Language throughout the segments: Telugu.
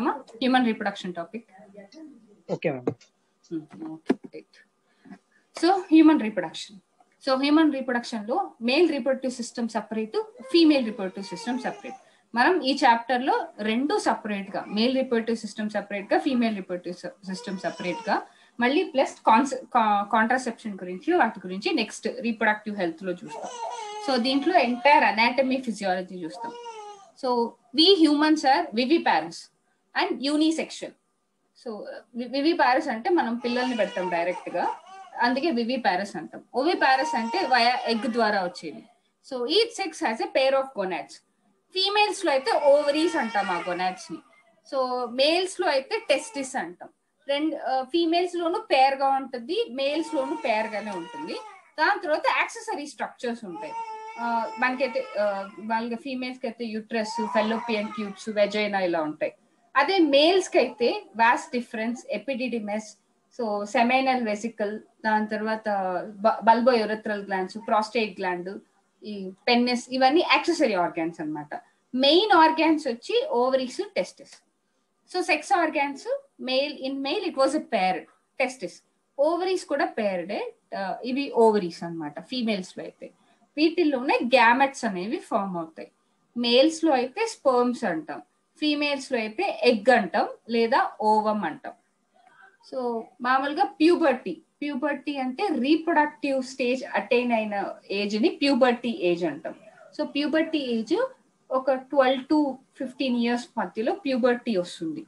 చూద్దామా human reproduction topic okay ma'am so human reproduction so human reproduction లో male reproductive system separate female reproductive system separate మనం ఈ చాప్టర్ లో రెండు సపరేట్ గా మేల్ రీప్రొడక్టివ్ సిస్టమ్ సపరేట్ గా ఫీమేల్ రీప్రొడక్టివ్ సిస్టమ్ సపరేట్ గా మళ్ళీ ప్లస్ కాంట్రాసెప్షన్ గురించి వాటి గురించి నెక్స్ట్ రీప్రొడక్టివ్ హెల్త్ లో చూస్తాం సో దీంట్లో ఎంటైర్ అనాటమీ ఫిజియాలజీ చూస్తాం so we humans are viviparous and unisexual so viviparous అంటే మనం పిల్లల్ని పెడతాం డైరెక్ట్ గా అందుకే వివి ప్యారెస్ అంటాం ఓవి ప్యారెస్ అంటే వయా ఎగ్ ద్వారా వచ్చేది so each sex has a pair of gonads females లో అయితే ఓవరీస్ అంటాం ఆ గొనాట్స్ ని సో మేల్స్ లో అయితే టెస్టిస్ అంటాం రెండు ఫీమేల్స్ లోను పేర్ గా ఉంటుంది మేల్స్ లోను పేర్ గానే ఉంటుంది దాని తర్వాత యాక్సెసరీ స్ట్రక్చర్స్ ఉంటాయి మనకైతే వాళ్ళకి ఫీమేల్స్ కి అయితే యూట్రస్ ఫెలోపియన్ ట్యూబ్స్ వెజైనా ఇలా ఉంటాయి అదే మేల్స్ కి అయితే vas deferens epididymis so seminal vesicle దాని తర్వాత bulbourethral glands prostate gland ఈ పెన్నెస్ ఇవన్నీ యాక్సెసరీ ఆర్గాన్స్ అనమాట మెయిన్ ఆర్గాన్స్ వచ్చి ovaries testis so sex organs male in male it was a pair testis ovaries కూడా పేర్డే ఇవి ఓవరీస్ అనమాట ఫీమేల్స్ లో అయితే వీటిల్లోనే గ్యామెట్స్ అనేవి ఫామ్ అవుతాయి మేల్స్ లో అయితే స్పర్మ్స్ అంటాం ఫీమేల్స్ లో అయితే ఎగ్ అంటాం లేదా ఓవం అంటాం సో మామూలుగా ప్యూబర్టీ ప్యూబర్టీ అంటే రీప్రొడక్టివ్ స్టేజ్ అటైన్ అయిన ఏజ్ ని ప్యూబర్టీ ఏజ్ అంటాం సో ప్యూబర్టీ ఏజ్ ఒక ట్వెల్వ్ టు ఫిఫ్టీన్ ఇయర్స్ మధ్యలో ప్యూబర్టీ వస్తుంది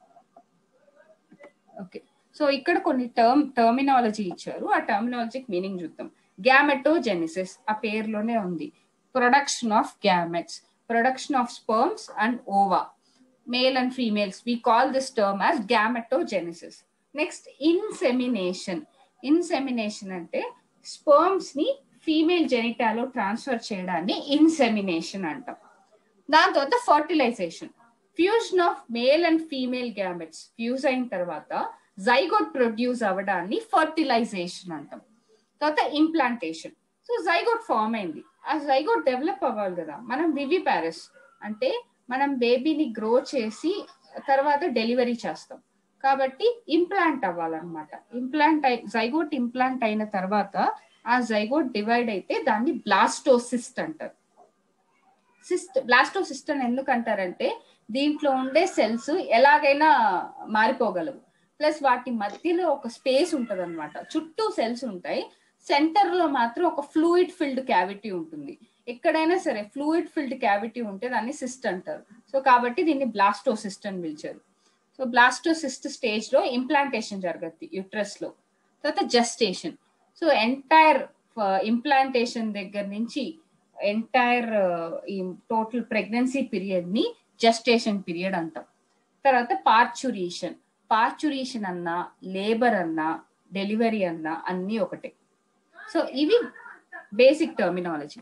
ఓకే సో ఇక్కడ కొన్ని టర్మ్ టర్మినాలజీ ఇచ్చారు ఆ టర్మినాలజీకి మీనింగ్ చూద్దాం గ్యామెటోజెనిసిస్ ఆ పేరులోనే ఉంది production of gametes production of sperms and ova male and females we call this term as gametogenesis next insemination insemination అంటే స్పర్మ్స్ ని ఫీమేల్ జెనిటాలో ట్రాన్స్ఫర్ చేయడాన్ని ఇన్సెమినేషన్ అంటాం దాని తర్వాత fertilisation fusion of male and female gametes fuse అయిన తర్వాత జైగోట్ ప్రొడ్యూస్ అవ్వడాన్ని ఫర్టిలైజేషన్ అంటాం తర్వాత ఇంప్లాంటేషన్ సో జైగోట్ ఫామ్ అయింది ఆ జైగోట్ డెవలప్ అవ్వాలి కదా మనం వివి ప్యారెస్ అంటే మనం బేబీని గ్రో చేసి తర్వాత డెలివరీ చేస్తాం కాబట్టి ఇంప్లాంట్ అవ్వాలన్నమాట ఇంప్లాంట్ జైగోట్ ఇంప్లాంట్ అయిన తర్వాత ఆ జైగోట్ డివైడ్ అయితే దాన్ని బ్లాస్టోసిస్ట్ అంటారు సిస్ట్ బ్లాస్టోసిస్ట్ అని ఎందుకు అంటారంటే దీంట్లో ఉండే సెల్స్ ఎలాగైనా మారిపోగలవు ప్లస్ వాటి మధ్యలో ఒక స్పేస్ ఉంటది అనమాట చుట్టూ సెల్స్ ఉంటాయి సెంటర్ లో మాత్రం ఒక ఫ్లూయిడ్ ఫిల్డ్ క్యావిటీ ఉంటుంది ఎక్కడైనా సరే ఫ్లూయిడ్ ఫిల్డ్ క్యావిటీ ఉంటే దాన్ని సిస్ట్ అంటారు సో కాబట్టి దీన్ని బ్లాస్టోసిస్ట్ అని పిలిచారు సో బ్లాస్టోసిస్ట్ స్టేజ్ లో ఇంప్లాంటేషన్ జరగద్ది యుట్రస్ లో తర్వాత జస్టేషన్ సో ఎంటైర్ ఇంప్లాంటేషన్ దగ్గర నుంచి ఎంటైర్ ఈ టోటల్ ప్రెగ్నెన్సీ పీరియడ్ ని జస్టేషన్ పీరియడ్ అంటాం తర్వాత పార్చురీషన్ పార్చురీషన్ అన్నా లేబర్ అన్నా డెలివరీ అన్నా అన్నీ ఒకటే సో ఇవి బేసిక్ టర్మినాలజీ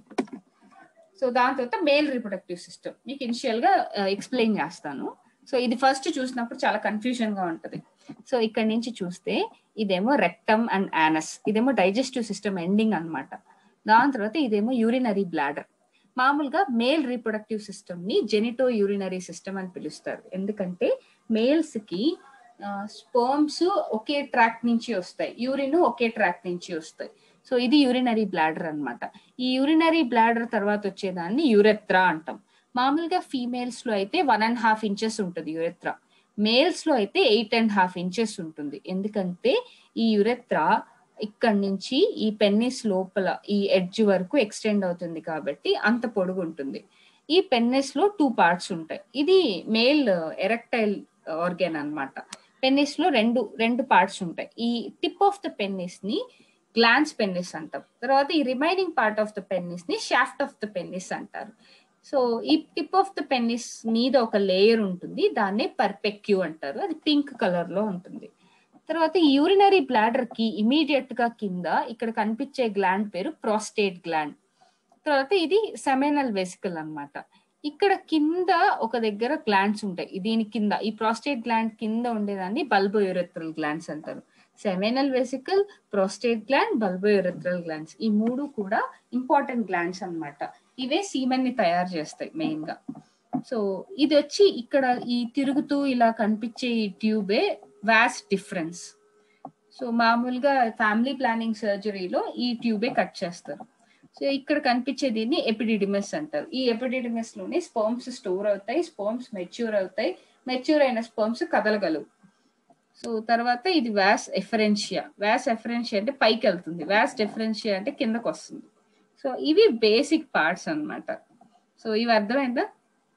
సో దాని తర్వాత మేల్ రిప్రొడక్టివ్ సిస్టమ్ మీకు ఇనిషియల్ గా ఎక్స్ప్లెయిన్ చేస్తాను సో ఇది ఫస్ట్ చూసినప్పుడు చాలా కన్ఫ్యూజన్ గా ఉంటది సో ఇక్కడ నుంచి చూస్తే ఇదేమో రెక్టమ్ అండ్ యానస్ ఇదేమో డైజెస్టివ్ సిస్టమ్ ఎండింగ్ అనమాట దాని తర్వాత ఇదేమో యూరినరీ బ్లాడర్ మామూలుగా మేల్ రీప్రొడక్టివ్ సిస్టమ్ ని జెనిటో యూరినరీ సిస్టమ్ అని పిలుస్తారు ఎందుకంటే మేల్స్ కి స్పర్మ్స్ ఒకే ట్రాక్ నుంచి వస్తాయి యూరిన్ ఒకే ట్రాక్ నుంచి వస్తాయి సో ఇది యూరినరీ బ్లాడర్ అనమాట ఈ యూరినరీ బ్లాడర్ తర్వాత వచ్చేదాన్ని యూరెత్రా అంటాం మామూలుగా ఫీమేల్స్ లో అయితే వన్ అండ్ హాఫ్ ఇంచెస్ ఉంటుంది యురెత్రా మేల్స్ లో అయితే ఎయిట్ అండ్ హాఫ్ ఇంచెస్ ఉంటుంది ఎందుకంటే ఈ యురెత్రా ఇక్కడ నుంచి ఈ పెన్నిస్ లోపల ఈ ఎడ్జ్ వరకు ఎక్స్టెండ్ అవుతుంది కాబట్టి అంత పొడుగు ఉంటుంది ఈ పెన్నిస్ లో టూ పార్ట్స్ ఉంటాయి ఇది మేల్ ఎరెక్టైల్ ఆర్గాన్ అనమాట పెన్నిస్ లో రెండు రెండు పార్ట్స్ ఉంటాయి ఈ టిప్ ఆఫ్ ద పెన్నిస్ ని గ్లాన్స్ పెన్నిస్ అంటాం తర్వాత ఈ remaining part of the penis ని షాఫ్ట్ ఆఫ్ ద పెన్నిస్ అంటారు సో ఈ టిప్ ఆఫ్ ద పెన్నిస్ మీద ఒక లేయర్ ఉంటుంది దాన్నే పర్పెక్యూ అంటారు అది పింక్ కలర్ లో ఉంటుంది తర్వాత ఈ యూరినరీ బ్లాడర్ కి ఇమీడియట్ గా కింద ఇక్కడ కనిపించే గ్లాండ్ పేరు ప్రాస్టేట్ గ్లాండ్ తర్వాత ఇది సెమైనల్ వెసికల్ అనమాట ఇక్కడ కింద ఒక దగ్గర గ్లాండ్స్ ఉంటాయి దీని కింద ఈ ప్రాస్టేట్ గ్లాండ్ కింద ఉండేదాన్ని బల్బోయూరెత్రల్ గ్లాండ్స్ అంటారు seminal vesicle prostate gland bulbourethral glands ఈ మూడు కూడా ఇంపార్టెంట్ గ్లాండ్స్ అనమాట ఇవే సీమెన్ ని తయారు చేస్తాయి మెయిన్ గా సో ఇది వచ్చి ఇక్కడ ఈ తిరుగుతూ ఇలా కనిపించే ఈ ట్యూబే వ్యాస్ డిఫరెన్స్ సో మామూలుగా ఫ్యామిలీ ప్లానింగ్ సర్జరీలో ఈ ట్యూబే కట్ చేస్తారు సో ఇక్కడ కనిపించే దీన్ని ఎపిడిడిమస్ అంటారు ఈ ఎపిడిడిమస్ లోనే స్పర్మ్స్ స్టోర్ అవుతాయి స్పర్మ్స్ మెచ్యూర్ అవుతాయి మెచ్యూర్ అయిన స్పర్మ్స్ కదలగలవు సో తర్వాత ఇది వ్యాస్ ఎఫరెన్షియా వ్యాస్ ఎఫరెన్షియా అంటే పైకి వెళ్తుంది వ్యాస్ డిఫరెన్షియా అంటే కిందకు వస్తుంది సో ఇవి బేసిక్ పార్ట్స్ అన్నమాట సో ఇవి అర్థమైందా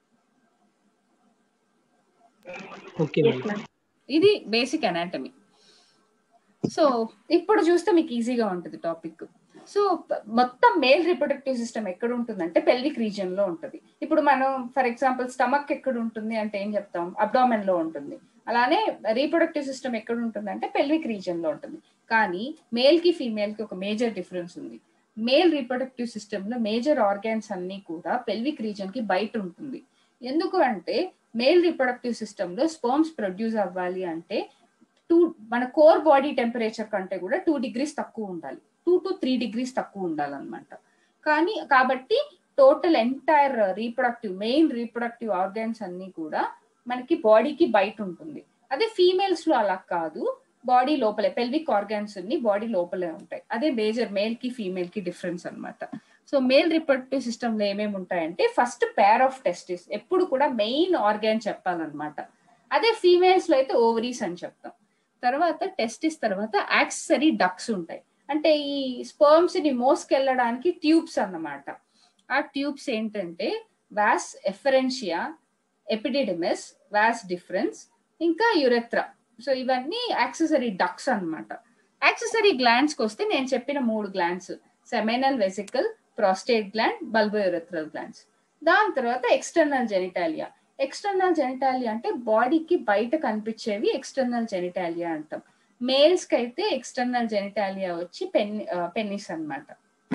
ఓకే Yes, మేడం ma'am. ఇది బేసిక్ అనాటమీ సో ఇప్పుడు చూస్తే మీకు ఈజీగా ఉంటుంది టాపిక్ సో ప- మొత్తం మేల్ రిప్రొడక్టివ్ సిస్టమ్ ఎక్కడ ఉంటుందంటే పెల్విక్ రీజియన్ లో ఉంటుంది ఇప్పుడు మనం ఫర్ ఎగ్జాంపుల్ స్టమక్ ఎక్కడ ఉంటుంది అంటే ఏం చెప్తాం అబ్డామెన్ లో ఉంటుంది అలానే రీప్రొడక్టివ్ సిస్టమ్ ఎక్కడ ఉంటుంది అంటే పెల్విక్ రీజియన్ లో ఉంటుంది కానీ మేల్ కి ఫీమేల్ కి ఒక మేజర్ డిఫరెన్స్ ఉంది మేల్ రీప్రొడక్టివ్ సిస్టమ్ లో మేజర్ ఆర్గాన్స్ అన్ని కూడా పెల్విక్ రీజియన్ కి బయట ఉంటుంది ఎందుకు అంటే మేల్ రీప్రొడక్టివ్ సిస్టమ్ లో స్పర్మ్స్ ప్రొడ్యూస్ అవ్వాలి అంటే టూ మన కోర్ బాడీ టెంపరేచర్ కంటే కూడా టూ డిగ్రీస్ తక్కువ ఉండాలి టూ టు త్రీ డిగ్రీస్ తక్కువ ఉండాలన్నమాట కానీ కాబట్టి total entire reproductive main reproductive organs అన్ని కూడా మనకి బాడీకి బయట ఉంటుంది అదే ఫీమేల్స్ లో అలా కాదు బాడీ లోపలే పెల్విక్ ఆర్గాన్స్ అన్ని బాడీ లోపలే ఉంటాయి అదే మేజర్ మేల్ కి ఫీమేల్ కి డిఫరెన్స్ అన్నమాట సో మేల్ రిప్రొడక్టివ్ సిస్టమ్ లో ఏమేమి ఉంటాయంటే ఫస్ట్ పేర్ ఆఫ్ టెస్టిస్ ఎప్పుడు కూడా మెయిన్ ఆర్గాన్ చెప్పాలన్నమాట అదే ఫీమేల్స్ లో అయితే ఓవరీస్ అని చెప్తాం తర్వాత టెస్టిస్ తర్వాత యాక్సెసరీ డక్స్ ఉంటాయి అంటే ఈ స్పర్మ్స్ ని మోసుకెళ్ళడానికి ట్యూబ్స్ అన్నమాట ఆ ట్యూబ్స్ ఏంటంటే vas efferentia epididymis vas deferens ఇంకా యురెత్రా సో ఇవన్నీ యాక్సెసరీ డక్స్ అన్నమాట యాక్సెసరీ గ్లాండ్స్ కి వస్తే నేను చెప్పిన మూడు glands seminal vesicle prostate gland bulbourethral glands దాని తర్వాత ఎక్స్టర్నల్ జెనిటాలియా ఎక్స్టర్నల్ జెనిటాలియా అంటే బాడీకి బయట కనిపించేవి ఎక్స్టర్నల్ జెనిటాలియా అంటాం మేల్స్ కి అయితే ఎక్స్టర్నల్ జెనిటాలియా వచ్చి పెన్ పెన్నిస్ అన్నమాట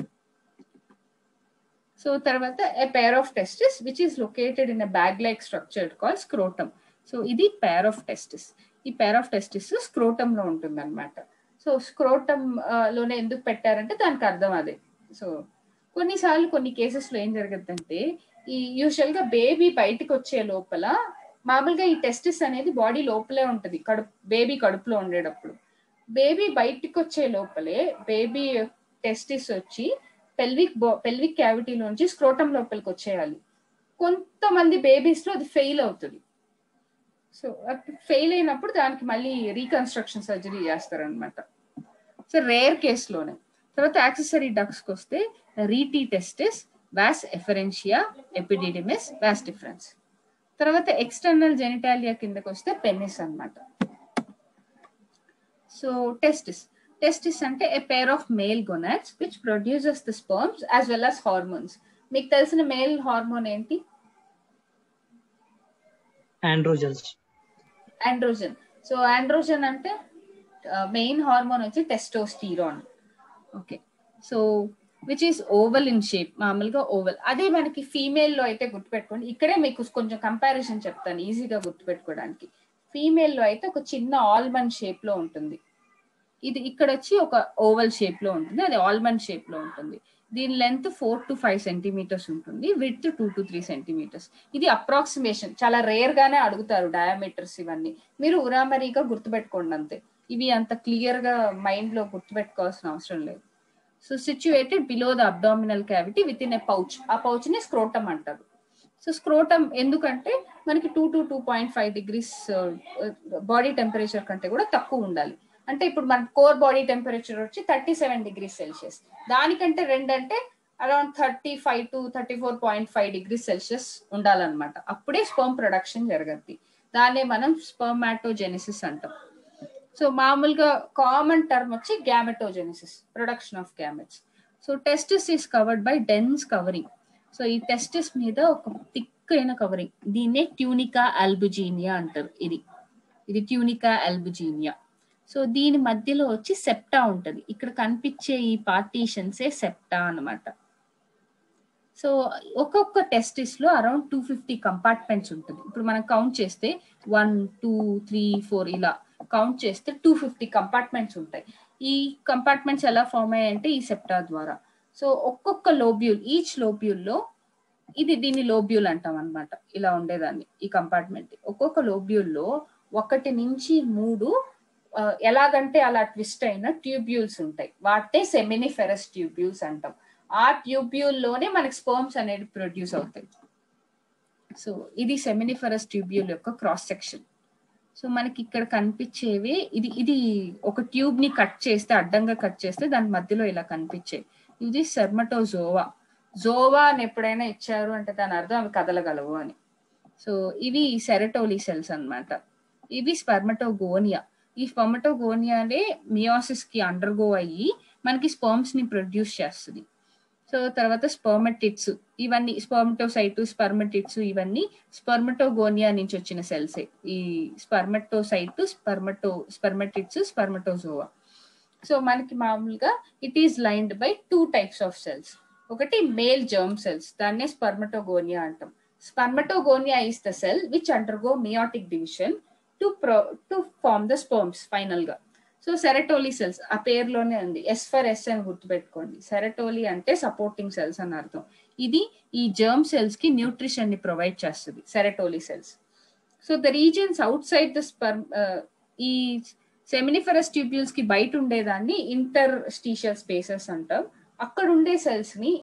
సో తర్వాత a pair of testis which is located in a bag like structure call scrotum so ఇది పేర్ ఆఫ్ టెస్టిస్ ఈ పేర్ ఆఫ్ టెస్టిస్ స్క్రోటమ్ లో ఉంటుంది అనమాట సో స్క్రోటమ్ లోనే ఎందుకు పెట్టారంటే దానికి అర్థం అదే సో కొన్నిసార్లు కొన్ని కేసెస్ లో ఏం జరుగుతుందంటే ఈ యూజువల్ గా బేబీ బయటకు వచ్చే లోపల మామూలుగా ఈ టెస్టిస్ అనేది బాడీ లోపలే ఉంటది కడుపు బేబీ కడుపులో ఉండేటప్పుడు బేబీ బయటికి వచ్చే లోపలే బేబీ టెస్టిస్ వచ్చి పెల్విక్ పెల్విక్ క్యావిటీలోంచి స్క్రోటం లోపలికి వచ్చేయాలి కొంతమంది బేబీస్ లో అది ఫెయిల్ అవుతుంది సో ఫెయిల్ అయినప్పుడు దానికి మళ్ళీ రీకన్స్ట్రక్షన్ సర్జరీ చేస్తారనమాట సో రేర్ కేసులోనే తర్వాత యాక్సెసరీ డక్స్కి వస్తే rete testis vas efferentia epididymis vas deferens తర్వాత ఎక్స్టర్నల్ జెనిటాలియా కిందకి వస్తే పెన్నిస్ అన్నమాట సో టెస్టిస్ టెస్టిస్ అంటే a pair of male gonads which produces the sperms as well as hormones మీకు తెలిసిన మేల్ హార్మోన్ ఏంటి ఆండ్రోజన్స్ ఆండ్రోజన్ సో ఆండ్రోజన్ అంటే మెయిన్ హార్మోన్ వచ్చి testosterone okay so which is oval in shape మామూలుగా ఓవల్ అదే మనకి ఫీమేల్ లో అయితే గుర్తుపెట్టుకోండి ఇక్కడే మీకు కొంచెం కంపారిజన్ చెప్తాను ఈజీగా గుర్తుపెట్టుకోవడానికి ఫీమేల్ లో అయితే ఒక చిన్న ఆల్మండ్ షేప్ లో ఉంటుంది ఇది ఇక్కడ వచ్చి ఒక ఓవల్ షేప్ లో ఉంటుంది అది ఆల్మండ్ షేప్ లో ఉంటుంది దీని length four to five centimeters ఉంటుంది with two to three centimeters ఇది అప్రాక్సిమేషన్ చాలా రేర్ గానే అడుగుతారు డయామీటర్స్ ఇవన్నీ మీరు ఉరామరీగా గుర్తుపెట్టుకోండి అంతే ఇవి అంత క్లియర్ గా మైండ్ లో గుర్తుపెట్టుకోవాల్సిన అవసరం లేదు so situated below the abdominal cavity within a pouch ఆ పౌచ్ ని స్క్రోటమ్ అంటారు సో స్క్రోటమ్ ఎందుకంటే మనకి two to two point five degrees body temperature కంటే కూడా తక్కువ ఉండాలి అంటే ఇప్పుడు మన కోర్ బాడీ టెంపరేచర్ వచ్చి థర్టీ సెవెన్ డిగ్రీ సెల్సియస్ దానికంటే రెండంటే around thirty five to thirty four point five degree celsius ఉండాలన్నమాట అప్పుడే స్పర్మ్ ప్రొడక్షన్ జరగద్ది దాన్నే మనం స్పర్మాటోజెనిసిస్ అంటాం సో మామూలుగా కామన్ టర్మ్ వచ్చి gametogenesis production of gametes so testis is covered by dense covering so ఈ టెస్టిస్ మీద ఒక థిక్ అయిన కవరింగ్ దీన్నే ట్యూనికా అల్బుజీనియా అంటారు ఇది ఇది ట్యూనికా అల్బుజీనియా సో దీని మధ్యలో వచ్చి సెప్టా ఉంటది ఇక్కడ కనిపించే ఈ పార్టీషన్సే సెప్టా అన్నమాట సో ఒక్కొక్క టెస్టిస్ లో అరౌండ్ టూ ఫిఫ్టీ కంపార్ట్మెంట్స్ ఉంటుంది ఇప్పుడు మనం కౌంట్ చేస్తే వన్ టూ త్రీ ఫోర్ ఇలా కౌంట్ చేస్తే టూ ఫిఫ్టీ కంపార్ట్మెంట్స్ ఉంటాయి ఈ కంపార్ట్మెంట్స్ ఎలా ఫామ్ అయ్యాయంటే ఈ సెప్టా ద్వారా సో ఒక్కొక్క లోబ్యూల్ ఈచ్ లోబ్యూల్ లో ఇది దీన్ని లోబ్యూల్ అంటాం అన్నమాట ఇలా ఉండేదాన్ని ఈ కంపార్ట్మెంట్ ఒక్కొక్క లోబ్యూల్ లో ఒకటి నుంచి మూడు ఆ, ఎలాగంటే అలా ట్విస్ట్ అయిన ట్యూబ్యూల్స్ ఉంటాయి వాటితే సెమినిఫెరస్ ట్యూబ్యూల్స్ అంటాం ఆ ట్యూబ్యూల్ లోనే మనకి స్పర్మ్స్ అనేది ప్రొడ్యూస్ అవుతాయి సో ఇది సెమినిఫెరస్ ట్యూబ్యూల్ యొక్క క్రాస్ సెక్షన్ సో మనకి ఇక్కడ కనిపించేవి ఇది ఇది ఒక ట్యూబ్ ని కట్ చేస్తే అడ్డంగా కట్ చేస్తే దాని మధ్యలో ఇలా కనిపించాయి ఇది సెర్మటోజోవా జోవా అని ఎప్పుడైనా ఇచ్చారు అంటే దాని అర్థం అవి కదలగలవు అని సో ఇవి సెరటోలీ సెల్స్ అన్నమాట ఇవి స్పర్మటోగోనియా ఈ స్పర్మటోగోనియానే మియోసిస్ కి అండర్గో అయ్యి మనకి స్పర్మ్స్ ని ప్రొడ్యూస్ చేస్తుంది సో తర్వాత స్పర్మటిట్స్ ఇవన్నీ స్పర్మటోసైట్ స్పర్మటిట్స్ ఇవన్నీ స్పర్మటోగోనియా నుంచి వచ్చిన సెల్స్ ఈ spermatocyte spermato spermatids spermatozoa so మనకి మామూలుగా it is lined by two types of cells ఒకటి మేల్ జర్మ్ సెల్స్ దాన్నే స్పర్మటోగోనియా అంటాం spermatogonia is the cell which undergo meiotic division to pro to form the sperms final గా సో సెరటోలీ సెల్స్ ఆ పేరులోనే ఉంది ఎస్ ఫర్ ఎస్ అని గుర్తుపెట్టుకోండి సెరటోలీ అంటే సపోర్టింగ్ సెల్స్ అని అర్థం ఇది ఈ జర్మ్ సెల్స్ కి న్యూట్రిషన్ ని ప్రొవైడ్ చేస్తుంది sertoli cells so the regions outside the sperm ఈ సెమినిఫెరస్ ట్యూబ్యూల్స్ కి బయట ఉండేదాన్ని ఇంటర్ స్టీషియల్ స్పేసెస్ అంటాం అక్కడ ఉండే సెల్స్ ని